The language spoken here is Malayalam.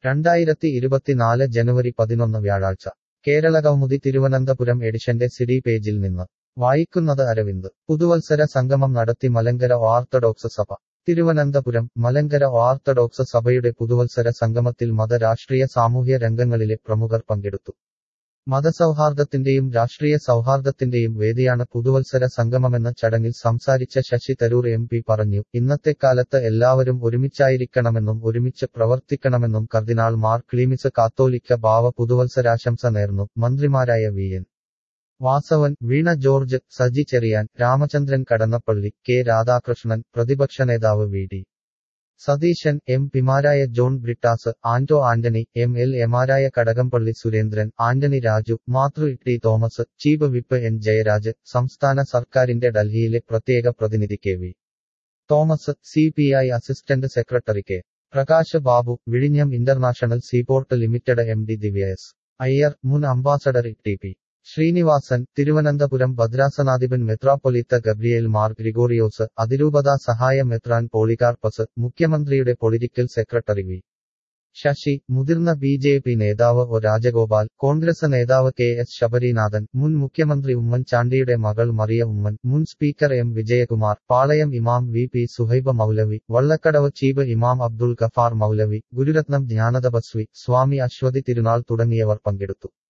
രണ്ടായിരത്തി ഇരുപത്തിനാല് ജനുവരി പതിനൊന്ന് വ്യാഴാഴ്ച കേരളകൗമുദി തിരുവനന്തപുരം എഡിഷന്റെ സിഡി പേജിൽ നിന്ന് വായിക്കുന്നത് അരവിന്ദ് പുതുവത്സര സംഗമം നടത്തി മലങ്കര ഓർത്തഡോക്സ് സഭ തിരുവനന്തപുരം മലങ്കര ഓർത്തഡോക്സ് സഭയുടെ പുതുവത്സര സംഗമത്തിൽ മത രാഷ്ട്രീയ സാമൂഹ്യ രംഗങ്ങളിലെ പ്രമുഖർ പങ്കെടുത്തു മതസൗഹാർദ്ദത്തിന്റെയും രാഷ്ട്രീയ സൗഹാർദ്ദത്തിന്റെയും വേദിയാണ് പുതുവത്സര സംഗമമെന്ന ചടങ്ങിൽ സംസാരിച്ച ശശി തരൂർ എം പി പറഞ്ഞു ഇന്നത്തെ കാലത്ത് എല്ലാവരും ഒരുമിച്ചായിരിക്കണമെന്നും ഒരുമിച്ച് പ്രവർത്തിക്കണമെന്നും കർദിനാൾ മാർ ക്ലീമിസ് കാത്തോലിക്ക ബാവ പുതുവത്സരാശംസ നേർന്നു മന്ത്രിമാരായ V N Vasavan Veena George Saji Cherian Ramachandran Kadannappally K Radhakrishnan പ്രതിപക്ഷ നേതാവ് വി ഡി സതീശൻ എം പിമാരായ John Brittas Anto Antony M L എമാരായ Kadakampally Surendran Antony Raju Mathew T Thomas chief whip N Jayaraj സംസ്ഥാന സർക്കാരിന്റെ ഡൽഹിയിലെ പ്രത്യേക പ്രതിനിധി K V Thomas C P I assistant secretary K Prakash Babu വിഴിഞ്ഞം international seaport limited M D Divya S Iyer മുൻ ambassador T P Sreenivasan Thiruvananthapuram ഭദ്രാസനാധിപൻ മെത്രാപ്പൊലീത്ത ഗബ്രിയേൽ മാർ ഗ്രിഗോറിയോസ് അതിരൂപതാ സഹായ മെത്രാൻ പോളികാർപ്പസ് മുഖ്യമന്ത്രിയുടെ പൊളിറ്റിക്കൽ സെക്രട്ടറി വി ശശി മുതിർന്ന ബി ജെ പി നേതാവ് ഒ രാജഗോപാൽ കോൺഗ്രസ് നേതാവ് കെ എസ് ശബരിനാഥൻ മുൻ മുഖ്യമന്ത്രി ഉമ്മൻചാണ്ടിയുടെ മകൾ മറിയ ഉമ്മൻ മുൻ സ്പീക്കർ എം വിജയകുമാർ പാളയം ഇമാം വി പി സുഹൈബ മൗലവി വള്ളക്കടവ് ചീഫ് ഇമാം അബ്ദുൾ ഗഫാർ മൗലവി ഗുരുരത്നം ജ്ഞാനതപസ്വി സ്വാമി അശ്വതി തിരുനാൾ തുടങ്ങിയവർ പങ്കെടുത്തു